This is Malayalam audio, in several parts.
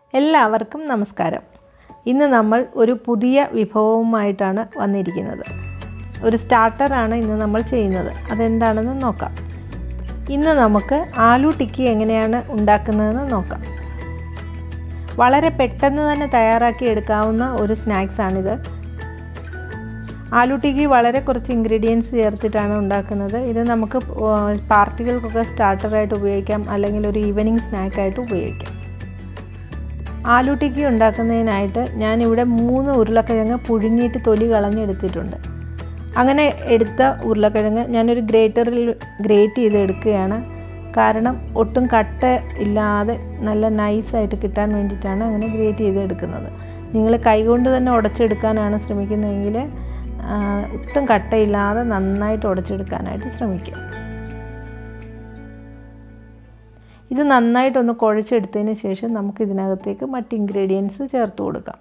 എല്ലാവർക്കും നമസ്കാരം ഇന്ന് നമ്മൾ ഒരു പുതിയ വിഭവവുമായിട്ടാണ് വന്നിരിക്കുന്നത് ഒരു സ്റ്റാർട്ടറാണ് ഇന്ന് നമ്മൾ ചെയ്യുന്നത് അതെന്താണെന്ന് നോക്കാം ഇന്ന് നമുക്ക് ആലു ടിക്കി എങ്ങനെയാണ് ഉണ്ടാക്കുന്നതെന്ന് നോക്കാം വളരെ പെട്ടെന്ന് തന്നെ തയ്യാറാക്കി എടുക്കാവുന്ന ഒരു സ്നാക്സാണിത് ആലു ടിക്കി വളരെ കുറച്ച് ഇൻഗ്രീഡിയൻസ് ചേർത്തിട്ടാണ് ഉണ്ടാക്കുന്നത് ഇത് നമുക്ക് പാർട്ടികൾക്കൊക്കെ സ്റ്റാർട്ടറായിട്ട് ഉപയോഗിക്കാം അല്ലെങ്കിൽ ഒരു ഈവനിങ് സ്നാക്കായിട്ട് ഉപയോഗിക്കാം ആലു ടിക്കി ഉണ്ടാക്കുന്നതിനായിട്ട് ഞാനിവിടെ മൂന്ന് ഉരുളക്കിഴങ്ങ് പുഴുങ്ങിയിട്ട് തൊലി കളഞ്ഞെടുത്തിട്ടുണ്ട് അങ്ങനെ എടുത്ത ഉരുളക്കിഴങ്ങ് ഞാനൊരു ഗ്രേറ്ററിൽ ഗ്രേറ്റ് ചെയ്ത് എടുക്കുകയാണ് കാരണം ഒട്ടും കട്ട ഇല്ലാതെ നല്ല നൈസായിട്ട് കിട്ടാൻ വേണ്ടിയിട്ടാണ് അങ്ങനെ ഗ്രേറ്റ് ചെയ്ത് എടുക്കുന്നത് നിങ്ങൾ കൈകൊണ്ട് തന്നെ ഉടച്ചെടുക്കാനാണ് ശ്രമിക്കുന്നതെങ്കിൽ ഒട്ടും കട്ടയില്ലാതെ നന്നായിട്ട് ഉടച്ചെടുക്കാനായിട്ട് ശ്രമിക്കുക ഇത് നന്നായിട്ടൊന്ന് കുഴച്ചെടുത്തതിന് ശേഷം നമുക്ക് ഇതിനകത്തേക്ക് മറ്റ് ഇൻഗ്രീഡിയൻസ് ചേർത്ത് കൊടുക്കാം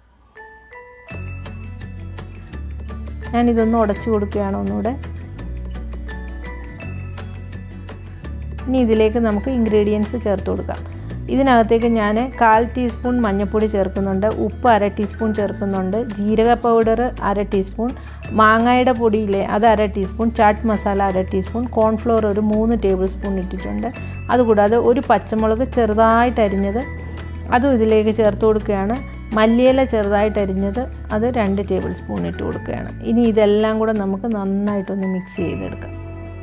ഞാനിതൊന്ന് ഉടച്ചു കൊടുക്കുകയാണ് ഒന്നുകൂടെ ഇനി ഇതിലേക്ക് നമുക്ക് ഇൻഗ്രീഡിയൻസ് ചേർത്ത് കൊടുക്കാം ഇതിനകത്തേക്ക് ഞാൻ കാൽ ടീസ്പൂൺ മഞ്ഞൾപ്പൊടി ചേർക്കുന്നുണ്ട് ഉപ്പ് അര ടീസ്പൂൺ ചേർക്കുന്നുണ്ട് ജീരക പൗഡർ അര ടീസ്പൂൺ മാങ്ങയുടെ പൊടിയില്ലേ അത് അര ടീസ്പൂൺ ചാട്ട് മസാല അര ടീസ്പൂൺ കോൺഫ്ലോർ ഒരു മൂന്ന് ടേബിൾ സ്പൂൺ ഇട്ടിട്ടുണ്ട് അതുകൂടാതെ ഒരു പച്ചമുളക് ചെറുതായിട്ട് അരിഞ്ഞത് അതും ഇതിലേക്ക് ചേർത്ത് കൊടുക്കുകയാണ് മല്ലിയില ചെറുതായിട്ട് അരിഞ്ഞത് അത് രണ്ട് ടേബിൾ സ്പൂൺ ഇട്ട് കൊടുക്കുകയാണ് ഇനി ഇതെല്ലാം കൂടെ നമുക്ക് നന്നായിട്ടൊന്ന് മിക്സ് ചെയ്തെടുക്കാം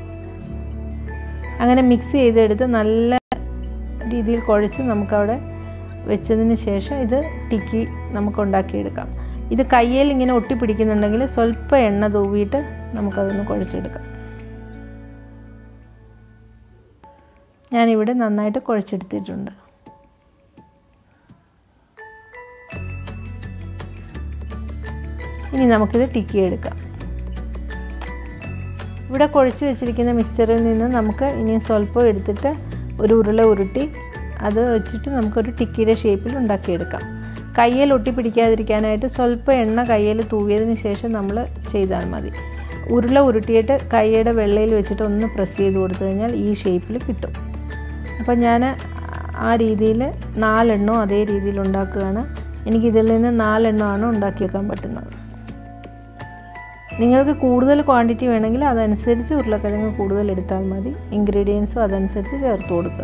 അങ്ങനെ മിക്സ് ചെയ്തെടുത്ത് നല്ല രീതിയിൽ കുഴച്ച് നമുക്കവിടെ വെച്ചതിന് ശേഷം ഇത് ടിക്കി നമുക്ക് ഉണ്ടാക്കിയെടുക്കാം ഇത് കയ്യിൽ ഇങ്ങനെ ഒട്ടിപ്പിടിക്കുന്നുണ്ടെങ്കിൽ സ്വല്പം എണ്ണ തൂവിയിട്ട് നമുക്കതൊന്ന് കുഴച്ചെടുക്കാം ഞാനിവിടെ നന്നായിട്ട് കുഴച്ചെടുത്തിട്ടുണ്ട് ഇനി നമുക്കിത് ടിക്കി എടുക്കാം ഇവിടെ കുഴച്ച് വെച്ചിരിക്കുന്ന മിക്സ്ചറിൽ നിന്ന് നമുക്ക് ഇനി സ്വല്പം എടുത്തിട്ട് ഒരു ഉരുള ഉരുട്ടി അത് വെച്ചിട്ട് നമുക്കൊരു ടിക്കിയുടെ ഷേപ്പിൽ ഉണ്ടാക്കിയെടുക്കാം കയ്യിൽ ഒട്ടിപ്പിടിക്കാതിരിക്കാനായിട്ട് സ്വല്പം എണ്ണ കയ്യിൽ തൂവിയതിന് ശേഷം നമ്മൾ ചെയ്താൽ മതി ഉരുള ഉരുട്ടിയിട്ട് കൈയുടെ വെള്ളയിൽ വെച്ചിട്ട് ഒന്ന് പ്രസ് ചെയ്ത് കൊടുത്തു കഴിഞ്ഞാൽ ഈ ഷേപ്പിൽ കിട്ടും അപ്പോൾ ഞാൻ ആ രീതിയിൽ നാലെണ്ണോ അതേ രീതിയിൽ ഉണ്ടാക്കുകയാണ് എനിക്കിതിൽ നിന്ന് നാലെണ്ണമാണ് ഉണ്ടാക്കിയെടുക്കാൻ പറ്റുന്നത് നിങ്ങൾക്ക് കൂടുതൽ ക്വാണ്ടിറ്റി വേണമെങ്കിൽ അതനുസരിച്ച് ഉരുളക്കിഴങ്ങ് കൂടുതൽ എടുത്താൽ മതി ഇൻഗ്രീഡിയൻസും അതനുസരിച്ച് ചേർത്ത് കൊടുക്കുക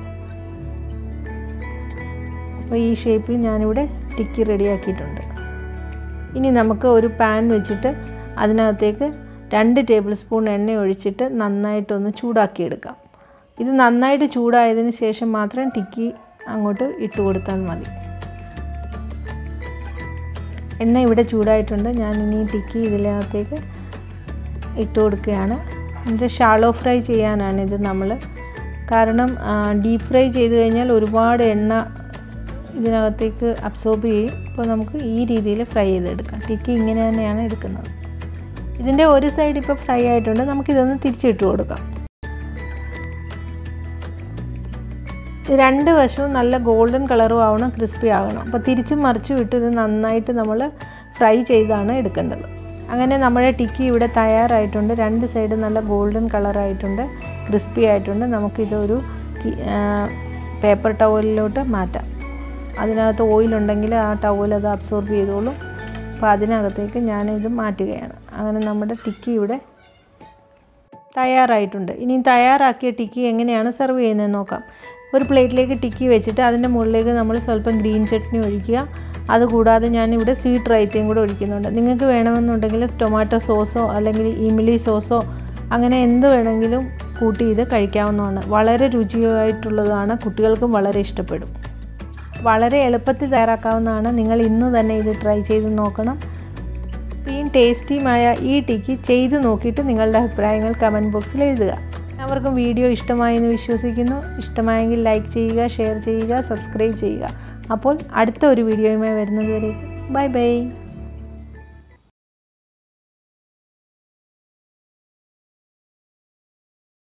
അപ്പോൾ ഈ ഷേപ്പിൽ ഞാനിവിടെ ടിക്കി റെഡിയാക്കിയിട്ടുണ്ട് ഇനി നമുക്ക് ഒരു പാൻ വെച്ചിട്ട് അതിനകത്തേക്ക് രണ്ട് ടേബിൾ സ്പൂൺ എണ്ണ ഒഴിച്ചിട്ട് നന്നായിട്ടൊന്ന് ചൂടാക്കിയെടുക്കാം ഇത് നന്നായിട്ട് ചൂടായതിന് ശേഷം മാത്രം ടിക്കി അങ്ങോട്ട് ഇട്ട് കൊടുത്താൽ മതി എണ്ണ ഇവിടെ ചൂടായിട്ടുണ്ട് ഞാൻ ഇനി ടിക്കി ഇതിനകത്തേക്ക് ഇട്ട് കൊടുക്കുകയാണ് എന്നിട്ട് ഷാളോ ഫ്രൈ ചെയ്യാനാണ് ഇത് നമ്മൾ കാരണം ഡീപ്പ് ഫ്രൈ ചെയ്ത് കഴിഞ്ഞാൽ ഒരുപാട് എണ്ണ ഇതിനകത്തേക്ക് അബ്സോർബ് ചെയ്യും അപ്പോൾ നമുക്ക് ഈ രീതിയിൽ ഫ്രൈ ചെയ്തെടുക്കാം ടിക്കി ഇങ്ങനെ തന്നെയാണ് എടുക്കുന്നത് ഇതിൻ്റെ ഒരു സൈഡ് ഇപ്പോൾ ഫ്രൈ ആയിട്ടുണ്ട് നമുക്കിതൊന്ന് തിരിച്ചിട്ട് കൊടുക്കാം രണ്ട് വശവും നല്ല ഗോൾഡൻ കളറും ആവണം ക്രിസ്പി ആകണം അപ്പോൾ തിരിച്ചും മറിച്ചും ഇട്ട് ഇത് നന്നായിട്ട് നമ്മൾ ഫ്രൈ ചെയ്താണ് എടുക്കേണ്ടത് അങ്ങനെ നമ്മുടെ ടിക്കി ഇവിടെ തയ്യാറായിട്ടുണ്ട് രണ്ട് സൈഡ് നല്ല ഗോൾഡൻ കളറായിട്ടുണ്ട് ക്രിസ്പി ആയിട്ടുണ്ട് നമുക്കിതൊരു പേപ്പർ ടവലിലോട്ട് മാറ്റാം അതിനകത്ത് ഓയിലുണ്ടെങ്കിൽ ആ ടവൽ അത് അബ്സോർബ് ചെയ്തോളും അപ്പോൾ അതിനകത്തേക്ക് ഞാനിത് മാറ്റുകയാണ് അങ്ങനെ നമ്മുടെ ടിക്കി ഇവിടെ തയ്യാറായിട്ടുണ്ട് ഇനി തയ്യാറാക്കിയ ടിക്കി എങ്ങനെയാണ് സെർവ് ചെയ്യുന്നത് നോക്കാം ഒരു പ്ലേറ്റിലേക്ക് ടിക്കി വെച്ചിട്ട് അതിൻ്റെ മുകളിലേക്ക് നമ്മൾ സ്വല്പം ഗ്രീൻ ചട്നി ഒഴിക്കുക അതുകൂടാതെ ഞാനിവിടെ സ്വീറ്റ് റൈത്തയും കൂടെ ഒഴിക്കുന്നുണ്ട് നിങ്ങൾക്ക് വേണമെന്നുണ്ടെങ്കിൽ ടൊമാറ്റോ സോസോ അല്ലെങ്കിൽ ഇമിലി സോസോ അങ്ങനെ എന്ത് വേണമെങ്കിലും കൂട്ടി ഇത് കഴിക്കാവുന്നതാണ് വളരെ രുചിയായിട്ടുള്ളതാണ് കുട്ടികൾക്കും വളരെ ഇഷ്ടപ്പെടും വളരെ എളുപ്പത്തിൽ തയ്യാറാക്കാവുന്നതാണ് നിങ്ങൾ ഇന്ന് തന്നെ ഇത് ട്രൈ ചെയ്ത് നോക്കണം ഈ ടേസ്റ്റിയുമായ ഈ ടിക്കി ചെയ്ത് നോക്കിയിട്ട് നിങ്ങളുടെ അഭിപ്രായങ്ങൾ കമൻറ്റ് ബോക്സിൽ എഴുതുക എല്ലാവർക്കും വീഡിയോ ഇഷ്ടമായി എന്ന് വിശ്വസിക്കുന്നു ഇഷ്ടമായെങ്കിൽ ലൈക്ക് ചെയ്യുക ഷെയർ ചെയ്യുക സബ്സ്ക്രൈബ് ചെയ്യുക അപ്പോൾ അടുത്ത ഒരു വീഡിയോയുമായി വരുന്നത് വരെ ബൈ ബൈ